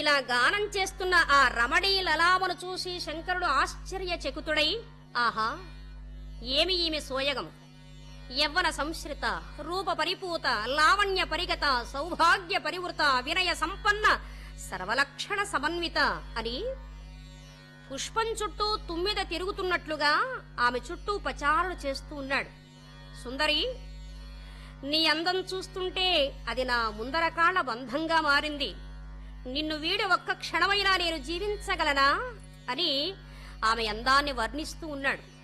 ఇలా గానం చేస్తున్న ఆ రమణీ లలామను చూసి శంకరుడు ఆశ్చర్యచకితుడై ఆహా ఏమి ఈమె సోయగం యవ్వన సంశ్రిత రూప పరిపూత లావణ్య పరిగత సౌభాగ్య పరివృత వినయ సంపన్న సర్వలక్షణ సమన్విత అని పుష్పం చుట్టూ తుమ్మిద తిరుగుతున్నట్లుగా ఆమె చుట్టూ పచారణ చేస్తూ ఉన్నాడు సుందరి నీ అందం చూస్తుంటే అది నా ముందర కాళ్ళ బంధంగా మారింది నిన్ను వీడి ఒక్క క్షణమైనా నేను జీవించగలనా అని ఆమె అందాన్ని వర్ణిస్తూ ఉన్నాడు